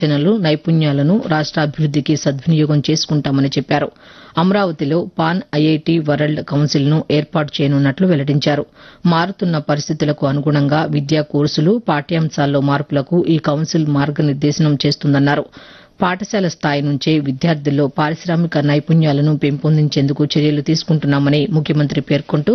ఆలోచనలు నైపుణ్యాలను రాష్ట అభివృద్దికి సద్వినియోగం చేసుకుంటామని చెప్పారు అమరావతిలో పాన్ ఐఐటి వరల్డ్ కౌన్సిల్ ను ఏర్పాటు చేయనున్నట్లు వెల్లడించారు మారుతున్న పరిస్థితులకు అనుగుణంగా విద్యా కోర్సులు పాఠ్యాంశాల్లో మార్పులకు ఈ కౌన్సిల్ మార్గనిర్దేశనం చేస్తుందన్నారు పాఠశాల స్థాయి నుంచే విద్యార్థుల్లో పారిశ్రామిక నైపుణ్యాలను పెంపొందించేందుకు చర్యలు తీసుకుంటున్నామని ముఖ్యమంత్రి పేర్కొంటూ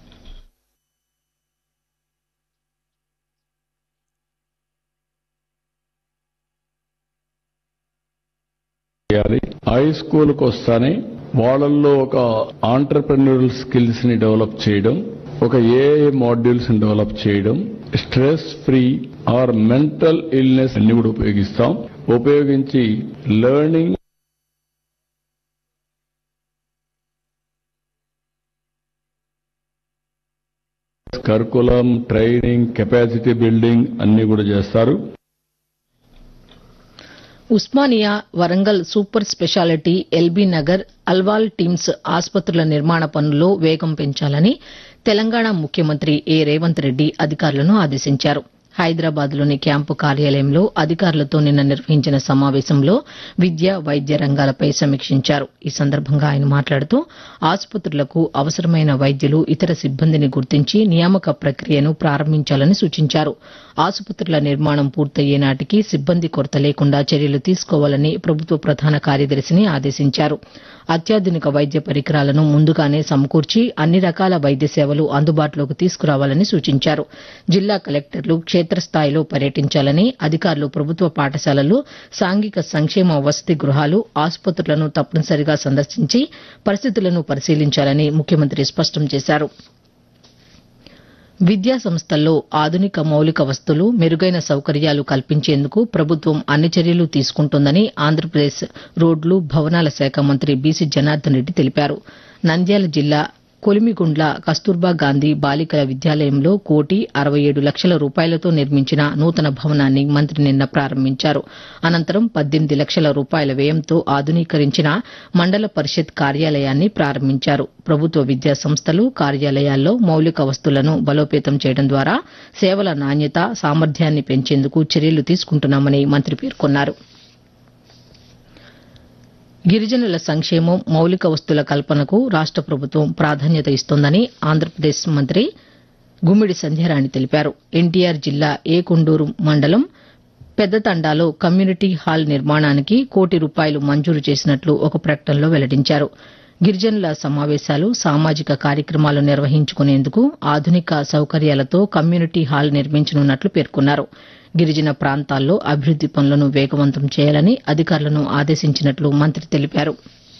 చేయాలి హై స్కూల్కి వస్తానే వాళ్ళల్లో ఒక ఆంటర్ప్రెన్యూరల్ స్కిల్స్ ని డెవలప్ చేయడం ఒక ఏఏ మాడ్యూల్స్ ని డెవలప్ చేయడం stress free or mental illness అన్ని కూడా ఉపయోగిస్తాం ఉపయోగించి learning curriculum training capacity building అన్ని కూడా చేస్తారు Osmania Warangal super speciality LB Nagar Alwal TIMS ఆసుపత్రుల నిర్మాణ పనుల్లో వేగం పెంచాలని తెలంగాణ ముఖ్యమంత్రి ఏ రేవంత్ రెడ్డి అధికారులను ఆదేశించారు హైదరాబాద్లోని క్యాంపు కార్యాలయంలో అధికారులతో నిన్న నిర్వహించిన సమావేశంలో విద్య వైద్య రంగాలపై సమీక్షించారు ఈ సందర్భంగా ఆయన మాట్లాడుతూ ఆసుపత్రులకు అవసరమైన వైద్యులు ఇతర సిబ్బందిని గుర్తించి నియామక ప్రక్రియను ప్రారంభించాలని సూచించారు ఆసుపత్రుల నిర్మాణం పూర్తయ్యే నాటికి సిబ్బంది కొరత లేకుండా చర్యలు తీసుకోవాలని ప్రభుత్వ ప్రధాన కార్యదర్శిని ఆదేశించారు అత్యాధునిక వైద్య పరికరాలను ముందుగానే సమకూర్చి అన్ని రకాల వైద్య సేవలు అందుబాటులోకి తీసుకురావాలని సూచించారు జిల్లా కలెక్టర్లు క్షేత్రస్థాయిలో పర్యటించాలని అధికారులు ప్రభుత్వ పాఠశాలలు సాంఘిక సంక్షేమ వసతి గృహాలు ఆసుపత్రులను తప్పనిసరిగా సందర్శించి పరిస్థితులను పరిశీలించాలని ముఖ్యమంత్రి స్పష్టం చేశారు విద్యా సంస్థల్లో ఆధునిక మౌలిక వస్తువులు మెరుగైన సౌకర్యాలు కల్పించేందుకు ప్రభుత్వం అన్ని చర్యలు తీసుకుంటోందని ఆంధ్రప్రదేశ్ రోడ్లు భవనాల శాఖ మంత్రి బీసీ జనార్దన్ రెడ్డి తెలిపారు నంద్యాల జిల్లా కొలిమిగుండ్ల కస్తూర్బా గాంధీ బాలికల విద్యాలయంలో కోటి అరవై ఏడు లక్షల రూపాయలతో నిర్మించిన నూతన భవనాన్ని మంత్రి నిన్న ప్రారంభించారు అనంతరం పద్దెనిమిది లక్షల రూపాయల వ్యయంతో ఆధునీకరించిన మండల పరిషత్ కార్యాలయాన్ని ప్రారంభించారు ప్రభుత్వ విద్యా సంస్థలు కార్యాలయాల్లో మౌలిక వస్తువులను బలోపేతం చేయడం ద్వారా సేవల నాణ్యత సామర్థ్యాన్ని పెంచేందుకు చర్యలు తీసుకుంటున్నామని మంత్రి పేర్కొన్నారు గిరిజనుల సంక్షేమం మౌలిక వస్తువుల కల్పనకు రాష్ట ప్రభుత్వం ప్రాధాన్యత ఇస్తోందని ఆంధ్రప్రదేశ్ మంత్రి గుమ్మిడి సంధ్యారాణి తెలిపారు ఎన్టీఆర్ జిల్లా ఏకొండూరు మండలం పెద్దతండాలో కమ్యూనిటీ హాల్ నిర్మాణానికి కోటి రూపాయలు మంజూరు చేసినట్లు ఒక ప్రకటనలో వెల్లడించారు గిరిజనుల సమావేశాలు సామాజిక కార్యక్రమాలు నిర్వహించుకునేందుకు ఆధునిక సౌకర్యాలతో కమ్యూనిటీ హాల్ నిర్మించనున్నట్లు పేర్కొన్నారు గిరిజన ప్రాంతాల్లో అభివృద్ది పనులను వేగవంతం చేయాలని అధికారులను ఆదేశించినట్లు మంత్రి తెలిపారు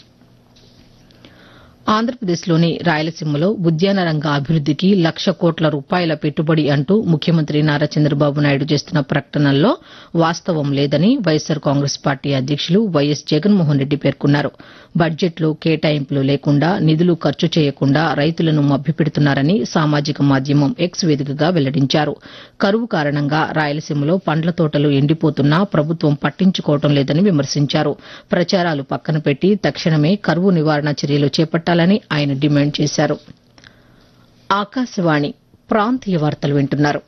ఆంధ్రప్రదేశ్లోని రాయలసీమలో ఉద్యాన రంగ అభివృద్దికి లక్ష కోట్ల రూపాయల పెట్టుబడి అంటూ ముఖ్యమంత్రి నారా చంద్రబాబు నాయుడు చేస్తున్న ప్రకటనల్లో వాస్తవం లేదని వైఎస్సార్ కాంగ్రెస్ పార్టీ అధ్యక్షులు వైఎస్ జగన్మోహన్ రెడ్డి పేర్కొన్నారు బడ్జెట్లో కేటాయింపులు లేకుండా నిధులు ఖర్చు చేయకుండా రైతులను మభ్యపెడుతున్నారని సామాజిక మాధ్యమం ఎక్స్ వేదికగా వెల్లడించారు కరువు కారణంగా రాయలసీమలో పండ్ల తోటలు ఎండిపోతున్నా ప్రభుత్వం పట్టించుకోవడం లేదని విమర్శించారు ప్రచారాలు పక్కన పెట్టి తక్షణమే కరువు నివారణ చర్యలు చేపట్టాలని ఆయన డిమాండ్ చేశారు ఆకాశవాణి ప్రాంతీయ వార్తలు వింటున్నారు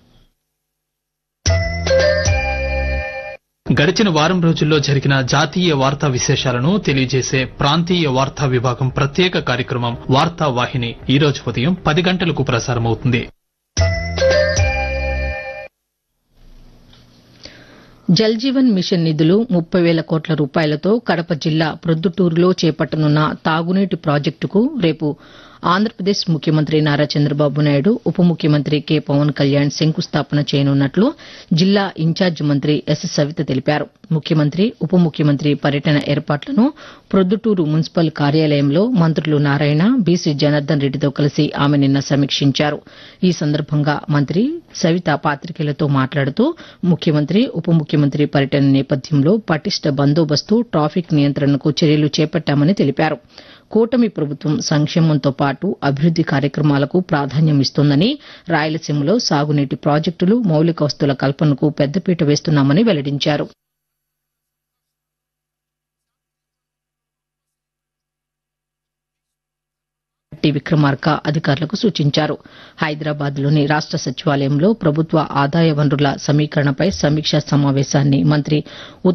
గడిచిన వారం రోజుల్లో జరిగిన జాతీయ వార్తా విశేషాలను తెలియజేసే ప్రాంతీయ వార్తా విభాగం ప్రత్యేక కార్యక్రమం వార్తా వాహిని ఈ రోజు ఉదయం పది గంటలకు ప్రసారమవుతుంది జల్ జీవన్ మిషన్ నిధులు ముప్పై వేల కోట్ల రూపాయలతో కడప జిల్లా ప్రొద్దుటూరులో చేపట్టనున్న తాగునీటి ప్రాజెక్టుకు రేపు ఆంధ్రప్రదేశ్ ముఖ్యమంత్రి నారా చంద్రబాబు నాయుడు ఉప ముఖ్యమంత్రి కె పవన్ కళ్యాణ్ శంకుస్థాపన చేయనున్నట్లు జిల్లా ఇన్ఛార్జ్ మంత్రి ఎస్ సవిత తెలిపారు ముఖ్యమంత్రి ఉప ముఖ్యమంత్రి పర్యటన ఏర్పాట్లను ప్రొద్దుటూరు మున్సిపల్ కార్యాలయంలో మంత్రులు నారాయణ బీసీ జనార్దన్ రెడ్డితో కలిసి ఆమె నిన్న సమీక్షించారు ఈ సందర్భంగా మంత్రి సవిత పాతికేయులతో మాట్లాడుతూ ముఖ్యమంత్రి ఉప ముఖ్యమంత్రి పర్యటన నేపథ్యంలో పటిష్ట బందోబస్తు ట్రాఫిక్ నియంత్రణకు చర్యలు చేపట్టామని తెలిపారు కూటమి ప్రభుత్వం సంక్షేమంతో పాటు అభివృద్ది కార్యక్రమాలకు ప్రాధాన్యం ఇస్తోందని రాయలసీమలో సాగునీటి ప్రాజెక్టులు మౌలిక వస్తువుల కల్పనకు పెద్దపీట వేస్తున్నామని వెల్లడించారు భట్టి విక్రమార్క అధికారులకు సూచించారు హైదరాబాద్లోని రాష్ట సచివాలయంలో ప్రభుత్వ ఆదాయ వనరుల సమీకరణపై సమీక్షా సమావేశాన్ని మంత్రి